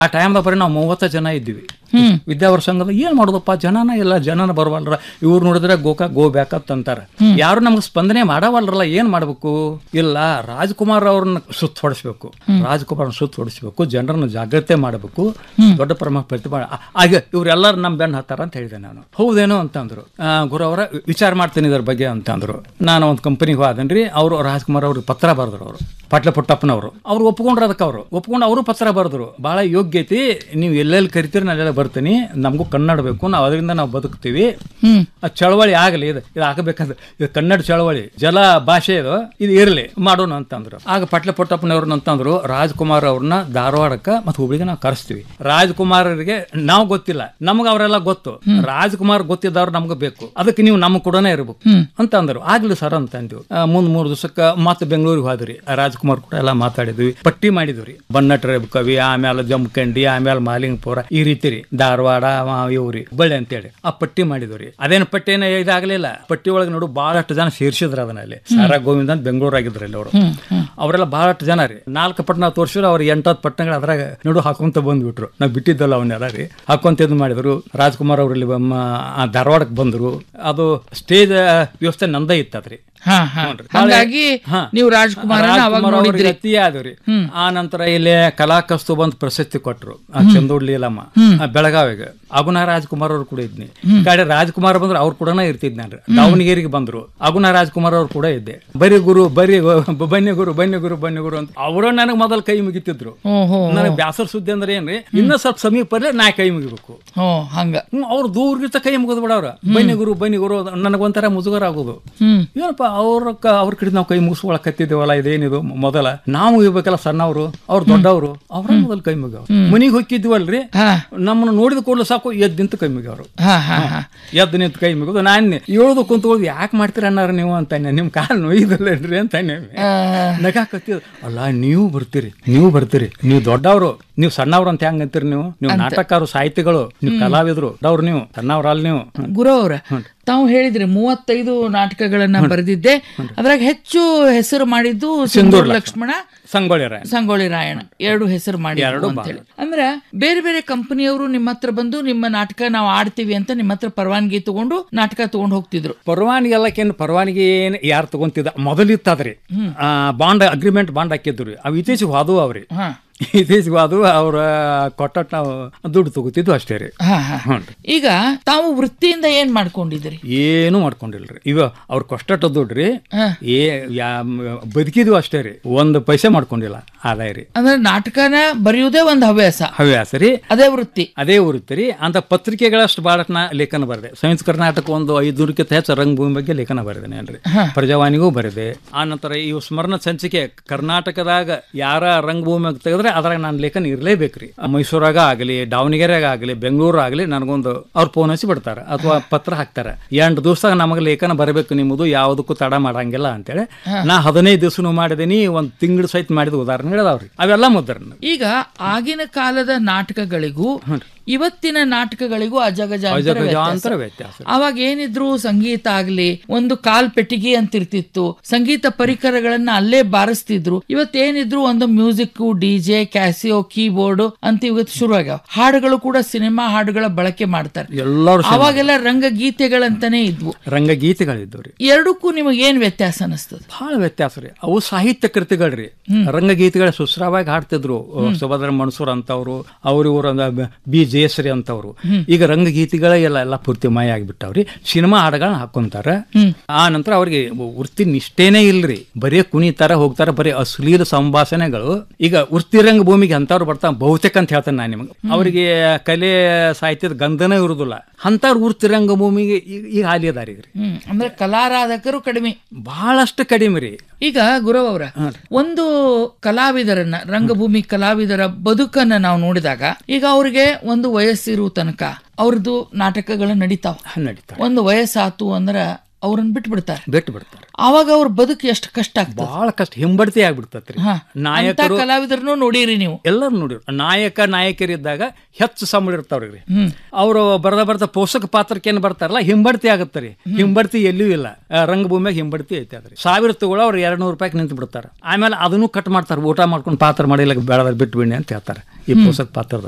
ಆ ಟೈಮ್ದಾಗ ಬರೀ ನಾವು ಮೂವತ್ತ ಜನ ಇದ್ವಿ ಹ್ಮ್ ವಿದ್ಯಾವರ ಸಂಘದ ಏನ್ ಮಾಡೋದಪ್ಪ ಜನನ ಇಲ್ಲ ಜನನ ಬರವಲ್ರ ಇವ್ರು ನೋಡಿದ್ರೆ ಗೋಕಾ ಗೋ ಬ್ಯಾಕತ್ ಅಂತಾರ ಯಾರು ನಮ್ಗೆ ಸ್ಪಂದನೆ ಮಾಡವಲ್ರಲ್ಲ ಏನ್ ಮಾಡ್ಬೇಕು ಇಲ್ಲ ರಾಜ್ಕುಮಾರ್ ಅವ್ರನ್ನ ಸುತ್ತ ಹೊಡಿಸ್ಬೇಕು ರಾಜ್ಕುಮಾರ್ನ ಸುತ್ತ ಹೊಡಿಸ್ಬೇಕು ಜನರನ್ನ ಜಾಗ್ರತೆ ಮಾಡಬೇಕು ದೊಡ್ಡ ಪ್ರಮಾಣ ಪ್ರತಿಭಾ ಆಗ ಇವ್ರೆಲ್ಲರೂ ನಮ್ ಬೆನ್ನ ಹತ್ತಾರ ಅಂತ ಹೇಳಿದೆ ನಾನು ಹೌದೇನೋ ಅಂತಂದ್ರು ಆ, ಗುರು ಅವರ ವಿಚಾರ ಮಾಡ್ತೀನಿ ಇದ್ರ ಬಗ್ಗೆ ಅಂತಂದ್ರು ನಾನು ಒಂದು ಕಂಪನಿಗೆ ಹೋದನ್ರಿ ಅವರು ರಾಜ್ಕುಮಾರ್ ಅವ್ರಿಗೆ ಪತ್ರ ಬರೆದ್ರು ಅವರು ಪಟ್ಲ ಪುಟ್ಟಪ್ಪನವರು ಅವ್ರು ಒಪ್ಕೊಂಡ್ರು ಅದಕ್ಕೆ ಅವರು ಒಪ್ಕೊಂಡು ಅವರು ಪತ್ರ ಬರೆದ್ರು ಬಹಳ ಯೋಗ್ಯತೆ ನೀವು ಎಲ್ಲೆಲ್ಲಿ ಕರಿತೀರಿ ನಾನು ಎಲ್ಲ ಬರ್ತೀನಿ ನಮಗೂ ಕನ್ನಡ ಬೇಕು ನಾವು ಅದರಿಂದ ನಾವು ಬದುಕ್ತೀವಿ ಹ್ಮ್ ಆ ಚಳವಳಿ ಆಗಲಿ ಇದು ಇದು ಆಗಬೇಕಂದ್ರೆ ಇದು ಕನ್ನಡ ಚಳವಳಿ ಜಲ ಭಾಷೆ ಇದು ಇದು ಇರಲಿ ಮಾಡೋಣ ಅಂತಂದ್ರು ಆಗ ಪಟ್ಲ ಪುಟ್ಟಪ್ಪನವ್ರನ್ನ ಅಂತಂದ್ರು ರಾಜ್ಕುಮಾರ್ ಅವ್ರನ್ನ ಧಾರವಾಡಕ್ಕೆ ಮತ್ತು ಹುಬ್ಳಿಗೆ ನಾವು ಕರೆಸ್ತೀವಿ ರಾಜ್ಕುಮಾರರಿಗೆ ನಾವು ಗೊತ್ತಿಲ್ಲ ನಮ್ಗೆ ಅವರೆಲ್ಲ ಗೊತ್ತು ರಾಜ್ಕುಮಾರ್ ಗೊತ್ತಿದ್ದವ್ರು ನಮ್ಗೆ ಬೇಕು ಅದಕ್ಕೆ ನೀವು ನಮ್ಮ ಕೂಡನೇ ಇರ್ಬೇಕು ಅಂತ ಅಂದ್ರು ಆಗ್ಲಿ ಸರ್ ಅಂತ ಅಂದ್ವಿ ಆ, ಮುಂದ್ ಮೂರು ದಿವಸಕ್ಕೆ ಮತ್ತೆ ಬೆಂಗಳೂರಿಗೆ ಹೋದ್ರಿ ಆ ರಾಜ್ಕುಮಾರ್ ಕೂಡ ಎಲ್ಲ ಮಾತಾಡಿದ್ವಿ ಪಟ್ಟಿ ಮಾಡಿದ್ವಿ ಬನ್ನಟ್ರ ಕವಿ ಆಮೇಲೆ ಜಮಖಂಡಿ ಆಮೇಲೆ ಮಾಲಿಂಗಪುರ ಈ ರೀತಿ ರೀ ಧಾರವಾಡ ಆ, ಇವ್ರಿ ಹುಬ್ಬಳ್ಳಿ ಅಂತೇಳಿ ಆ ಪಟ್ಟಿ ಮಾಡಿದ್ವಿ ಅದೇನು ಪಟ್ಟಿ ಏನ ಇದಾಗ್ಲಿಲ್ಲ ಪಟ್ಟಿ ಒಳಗೆ ನೋಡು ಬಹಳಷ್ಟು ಜನ ಸೇರ್ಸಿದ್ರ ಅದನ್ನ ಅಲ್ಲಿ ಸಾರಾ ಗೋವಿಂದ ಅಂತ ಬೆಂಗಳೂರು ಆಗಿದ್ರು ಅಲ್ಲಿ ಅವರು ಅವರೆಲ್ಲ ಬಹಳಷ್ಟು ಜನ ರೀ ನಾಲ್ಕು ಪಟ್ಟಣ ತೋರಿಸಿದ್ರು ಅವ್ರ ಎಂಟತ್ತು ಪಟ್ಟಣಗಳು ಅದ್ರಾಗ ನೋಡು ಹಾಕೊಂತ ಬಂದ್ಬಿಟ್ರು ನಾವು ಬಿಟ್ಟಿದ್ದಲ್ಲ ಅವನ್ನೆಲ್ಲ ರೀ ಹಾಕೊಂತ ಇದು ಮಾಡಿದ್ರು ರಾಜ್ಕುಮಾರ್ ಅವ್ರಲ್ಲಿ ಧಾರವಾಡಕ್ಕೆ ಬಂದ್ರು ಅದು ಸ್ಟೇಜ್ ವ್ಯವಸ್ಥೆ ನಂದೇ ಇತ್ತದ್ರಿ ಹಾ ಹಾ ಹಾಗಾಗಿ ಹಾ. ನೀವು ರಾಜ್ಕುಮಾರನ ಅವಾಗ ರಾಜ್ಕುಮಾರ್ ಅವ್ರಿಗೆ ನೋಡಿದ್ರಿ ಅತಿ ಆದ್ರಿ ಆ ನಂತರ ಇಲ್ಲಿ ಕಲಾ ಕಸ್ತೂಬ ಅಂತ ಪ್ರಶಸ್ತಿ ಕೊಟ್ರು ಆ ಚಂದೋಡ್ ಲೀಲಮ್ಮ ಆ ಬೆಳಗಾವಿಗೆ ಅಗುನ ರಾಜ್ಕುಮಾರ್ ಅವ್ರು ಕೂಡ ಇದ್ನಿ ಗಾಡಿ ರಾಜ್ಕುಮಾರ್ ಬಂದ್ರು ಅವ್ರು ಕೂಡ ಇರ್ತಿದ್ ನಾನು ದಾವಣಗೆರೆಗೆ ಬಂದ್ರು ಅಗುನ ರಾಜ್ಕುಮಾರ್ ಅವ್ರು ಕೂಡ ಇದ್ದೆ ಬರೀ ಗುರು ಬರೀ ಗು- ಬನ್ನಿ ಗುರು ಬನ್ನಿ ಗುರು ಬನ್ನಿ ಗುರು ಅಂತ ಅವರು ನನಗೆ ಮೊದಲು ಕೈ ಮುಗಿತಿದ್ರು ಹ್ಮ್ ಹ್ಮ್ ನನಗೆ ಬ್ಯಾಸರ ಸುದ್ದಿ ಅಂದ್ರೆ ಏನ್ರಿ ಇನ್ನೂ ಸ್ವಲ್ಪ ಸಮೀಪ ಇರ್ಲಿ ನಾ ಕೈ ಮುಗಿಬೇಕು ಹ್ಮ್ ಹಂಗ ಹ್ಮ್ ಅವ್ರು ದೂರ್ಗಿರ್ತ ಕೈ ಮುಗಿದ್ ಬಿಡವ್ರ ಬನ್ನಿ ಗುರು ಬನ್ನಿ ಗುರು ನನಗೊಂಥರ ಮುಜುಗರ ಆಗೋದು ಹ್ಮ್ ಏನಪ್ಪ ಅವ್ರ ಕ- ಅವ್ರ ಕಡೆ ನಾವು ಕೈ ಮುಗಿಸ್ಕೊಳಕತ್ತಿದ್ದೇವಲ್ಲ ಇದೇನಿದು ಮೊದಲ ನಾವು ಇರ್ಬೇಕಲ್ಲ ಸಣ್ಣವರು ಅವ್ರು ದೊಡ್ಡವರು ಅವ್ರ ಮೊದಲು ಕೈ ಮುಗಿಯವ್ರು ಮನಿಗೆ ಹೋಗಿದ್ವಲ್ರಿ ಹಾ ನಮ್ಮನ್ನ ನೋಡಿದ ಕೂಡಲೇ ಸಾಕು ಎದ್ದು ನಿಂತು ಕೈ ಮುಗಿಯವ್ರು ಹಾ ಹಾ ಹಾ ಎದ್ದು ನಿಂತು ಕೈ ಮುಗಿದು ನಾನು ಏಳ್ದು ಕುಂತ್ಕೊಳ್ಳೋದು ಯಾಕೆ ಮಾಡ್ತೀರ ಅನ್ನಾರ ನೀವು ಅಂತ ನಿಮ್ಮ ಕಾಲು ನೋಯ್ದಲ್ಲೇನ್ರಿ ಅಂತ ನಗಾಕತ್ತಿದ್ ಅಲ್ಲ ನೀವು ಬರ್ತೀರಿ ನೀವು ಬರ್ತೀರಿ ನೀವು ದೊಡ್ಡವರು ನೀವು ಸಣ್ಣವ್ರು ಅಂತ ಹೆಂಗ್ ಅಂತೀರಿ ನೀವು ನೀವು ನಾಟಕರು ಸಾಹಿತಿಗಳು ನೀವು ಕಲಾವಿದ್ರು ದೊಡ್ಡವ್ರು ನೀವು ಸಣ್ಣವ್ರಲ್ಲ ನೀವು ಗುರು ಅವ್ರ ತಾವು ಹೇಳಿದ್ರಿ ಮೂವತ್ತೈದು ನಾಟಕಗಳನ್ನ ಬರೆದಿದ್ದೆ ಅದ್ರಾಗ ಹೆಚ್ಚು ಹೆಸರು ಮಾಡಿದ್ದು ಸಿಂಧೂರ್ ಲಕ್ಷ್ಮಣ ಸಂಗೊಳ್ಳಿ ರಾಯ ಸಂಗೊಳ್ಳಿ ರಾಯಣ ಎರಡು ಹೆಸರು ಮಾಡಿ ಅಂತ ಹೇಳಿ ಅಂದ್ರೆ ಬೇರೆ ಬೇರೆ ಕಂಪನಿಯವರು ನಿಮ್ಮ ಹತ್ರ ಬಂದು ನಿಮ್ಮ ನಾಟಕ ನಾವು ಆಡ್ತೀವಿ ಅಂತ ನಿಮ್ಮ ಹತ್ರ ಪರವಾನಗಿ ತಗೊಂಡು ನಾಟಕ ತಗೊಂಡು ಹೋಗ್ತಿದ್ರು ಪರವಾನಗಿ ಎಲ್ಲಕ್ಕೇನು ಪರವಾನಗಿ ಏನು ಯಾರು ತಗೊಂತಿದ್ದ ಮೊದಲಿತ್ತದ್ರಿ ಬಾಂಡ್ ಅಗ್ರಿಮೆಂಟ್ ಬಾಂಡ್ ಹಾಕಿದ್ರು ಅವು ಇತ್ತೀಚೆಗೆ ಹೋದವು ಅವ್ರಿ ಹಾ ಇತ್ತೀಚೆಗೆ ಹೋದವು ಅವ್ರ ಕೊಟ್ಟಟ್ ನಾವು ದುಡ್ಡು ತಗೋತಿದ್ವು ಅಷ್ಟೇ ರೀ ಹಾ ಹಾ ಹ್ಞೂ ಈಗ ತಾವು ವೃತ್ತಿಯಿಂದ ಏನ್ ಮಾಡ್ಕೊಂಡಿದ್ರಿ ಏನು ಮಾಡ್ಕೊಂಡಿಲ್ರಿ ಇವ ಅವ್ರ ಕೊಷ್ಟಟ ದುಡ್ಡ್ರಿ ಹಾ. ಏ ಯಾ ಬದುಕಿದ್ವು ಅಷ್ಟೇ ರೀ ಒಂದು ಪೈಸೆ ಮಾಡ್ಕೊಂಡಿಲ್ಲ ಆದಾಯ ರೀ ಅಂದ್ರೆ ನಾಟಕನ ಬರೆಯುವುದೇ ಒಂದು ಹವ್ಯಾಸ ಹವ್ಯಾಸ ರೀ ಅದೇ ವೃತ್ತಿ ಅದೇ ಊರಿತ್ತು ರೀ ಅಂತ ಪತ್ರಿಕೆಗಳಷ್ಟು ಬಹಳಷ್ಟು ನಾ ಲೇಖನ ಬರೆದೆ ಸಂಯುಕ್ತ ಕರ್ನಾಟಕ ಒಂದು ಐದುನೂರಕ್ಕಿಂತ ಹೆಚ್ಚು ರಂಗಭೂಮಿ ಬಗ್ಗೆ ಲೇಖನ ಬರೆದೇನೆ ಅಲ್ರಿ ಪ್ರಜಾವಾಣಿಗೂ ಬರೆದೆ ಆ ನಂತರ ಇವು ಸ್ಮರಣ ಸಂಚಿಕೆ ಕರ್ನಾಟಕದಾಗ ಯಾರ ರಂಗಭೂಮಿ ತೆಗೆದ್ರೆ ಅದ್ರಾಗ ನಾನು ಲೇಖನ ಇರಲೇಬೇಕ್ರಿ ಮೈಸೂರಾಗ ಆಗಲಿ ದಾವಣಗೆರೆಯಾಗ ಆಗಲಿ ಬೆಂಗಳೂರು ಆಗಲಿ ನನಗೊಂದು ಅವ್ರು ಫೋನ್ ಹಚ್ಚಿ ಬಿಡ್ತಾರೆ ಅಥವಾ ಪತ್ರ ಹಾಕ್ತಾರೆ ಎಂಟು ದಿವಸದಾಗ ನಮಗೆ ಲೇಖನ ಬರಬೇಕು ನಿಮ್ಮದು ಯಾವುದಕ್ಕೂ ತಡ ಮಾಡಂಗಿಲ್ಲ ಅಂತೇಳಿ ನಾ ಹದಿನೈದು ದಿವಸನೂ ಮಾಡಿದೀನಿ ಒಂದು ತಿಂಗಳು ಸಹಿತ ಮಾಡಿದ ಉದಾಹರಣೆ ಹೇಳಿದವ್ರಿ ಅವೆಲ್ಲ ಮುದ್ರನ್ ಈಗ ಆಗಿನ ಕಾಲದ ನಾಟಕಗಳಿಗೂ ಇವತ್ತಿನ ನಾಟಕಗಳಿಗೂ ಅಜಗಜಾಂತರ ಅಜಗಜಾಂತರ ವ್ಯತ್ಯಾಸ. ವ್ಯತ್ಯಾಸ ಅವಾಗ ಏನಿದ್ರು ಸಂಗೀತ ಆಗ್ಲಿ ಒಂದು ಕಾಲ್ ಪೆಟ್ಟಿಗೆ ಅಂತಿರ್ತಿತ್ತು ಸಂಗೀತ ಪರಿಕರಗಳನ್ನ ಅಲ್ಲೇ ಬಾರಿಸ್ತಿದ್ರು ಇವತ್ತೇನಿದ್ರು ಒಂದು ಮ್ಯೂಸಿಕ್ ಡಿಜೆ ಕ್ಯಾಸಿಯೋ ಕೀಬೋರ್ಡ್ ಅಂತ ಇವತ್ತು ಶುರು ಆಗ್ಯಾವ ಹಾಡುಗಳು ಕೂಡ ಸಿನಿಮಾ ಹಾಡುಗಳ ಬಳಕೆ ಮಾಡ್ತಾರೆ ಎಲ್ಲರೂ ಅವಾಗೆಲ್ಲ ರಂಗಗೀತೆಗಳಂತಾನೆ ಇದ್ವು ರಂಗಗೀತೆಗಳಿದ್ದವು ರೀ ಎರಡಕ್ಕೂ ನಿಮಗೆ ಏನ್ ವ್ಯತ್ಯಾಸ ಅನಿಸ್ತದೆ ಬಹಳ ವ್ಯತ್ಯಾಸ ರೀ ಅವು ಸಾಹಿತ್ಯ ಕೃತಿಗಳ್ರಿ ರಂಗಗೀತೆಗಳ ಸುಸ್ರಾವಾಗಿ ಹಾಡ್ತಿದ್ರು ಸುಭದ್ರ ಮಣಸೂರ್ ಅಂತವ್ರು ಅವ್ರ ಇವ್ರ ಬಿ ಜಯಶ್ರೀ ಅಂತವ್ರು ಈಗ ರಂಗಗೀತೆಗಳ ಎಲ್ಲ ಎಲ್ಲ ಪೂರ್ತಿ ಮಾಯ ಆಗಿಬಿಟ್ಟವ್ರಿ ಸಿನಿಮಾ ಹಾಡುಗಳನ್ನ ಹಾಕೊಂತಾರ ಆ ನಂತರ ಅವ್ರಿಗೆ ವೃತ್ತಿ ನಿಷ್ಠೇನೇ ಇಲ್ರಿ ಬರೀ ಕುಣಿತಾರ ಹೋಗ್ತಾರ ಬರೀ ಅಶ್ಲೀಲ ಸಂಭಾಷಣೆಗಳು ಈಗ ವೃತ್ತಿ ರಂಗಭೂಮಿಗೆ ಅಂತವ್ರು ಬರ್ತಾವ ಬಹುತೇಕ ಅಂತ ಹೇಳ್ತೇನೆ ನಾನು ನಿಮಗೆ ಅವರಿಗೆ ಕಲೆ ಸಾಹಿತ್ಯದ ಗಂಧನೇ ಇರುದಿಲ್ಲ ಅಂತವ್ರು ವೃತ್ತಿ ರಂಗಭೂಮಿಗೆ ಈಗ ಈಗ ಹಾಲಿ ಅದಾರಿ ಈಗ ರೀ ಹ್ಮ್ ಅಂದ್ರೆ ಕಲಾರಾಧಕರು ಕಡಿಮೆ ಬಹಳಷ್ಟು ಕಡಿಮೆ ರೀ ಈಗ ಗುರವ್ ಅವರ ಒಂದು ಕಲಾವಿದರನ್ನ ರಂಗಭೂಮಿ ಕಲಾವಿದರ ಬದುಕನ್ನ ನಾವು ನೋಡಿದಾಗ ಈಗ ಅವ್ರಿಗೆ ಒಂದು ವಯಸ್ಸಿರುವ ತನಕ ಅವ್ರದ್ದು ನಾಟಕಗಳು ನಡೀತಾವ ನಡೀತಾರೆ ಒಂದು ವಯಸ್ಸಾತು ಅಂದ್ರ ಅವ್ರನ್ನ ಬಿಟ್ಬಿಡ್ತಾರೆ ಬಿಟ್ಟು ಬಿಡ್ತಾರೆ ಆವಾಗ ಅವ್ರ ಬದುಕು ಎಷ್ಟು ಕಷ್ಟ ಆಗ್ತದೆ ಬಹಳ ಕಷ್ಟ ಹಿಂಬಡ್ತಿ ಆಗ್ಬಿಡ್ತತ್ರಿ ಹಾ. ನಾಯಕರು ಅಂತ ಕಲಾವಿದರನ್ನು ನೋಡಿರಿ ನೀವು ಎಲ್ಲರೂ ನೋಡಿರು ನಾಯಕ ನಾಯಕರಿದ್ದಾಗ ಹೆಚ್ಚು ಸಂಬಳ ಇರ್ತಾವ್ರಿ ಅವರು ಬರ್ದ ಬರ್ದ ಪೋಷಕ ಪಾತ್ರಕ್ಕೆ ಏನ್ ಬರ್ತಾರಲ್ಲ ಹಿಂಬಡ್ತಿ ಆಗತ್ತರಿ ಹಿಂಬಡ್ತಿ ಎಲ್ಲೂ ಇಲ್ಲ ಆ, ರಂಗಭೂಮಿಯಾಗ ಹಿಂಬಡ್ತಿ ಐತೆ ಅದ್ರಿ ಸಾವಿರ ತಗೊಳ್ಳೋ ಅವ್ರು ಎರಡ್ ನೂರು ರೂಪಾಯಿ ನಿಂತು ಬಿಡ್ತಾರೆ ಆಮೇಲೆ ಅದನ್ನು ಕಟ್ ಮಾಡ್ತಾರೆ ಊಟ ಮಾಡ್ಕೊಂಡು ಪಾತ್ರ ಮಾಡಿಲ್ಲ ಬೆಳೆದ್ರೆ ಬಿಟ್ಟು ಬಿಡಿ ಅಂತ ಹೇಳ್ತಾರೆ ಈ ಪೋಷಕ ಪಾತ್ರದ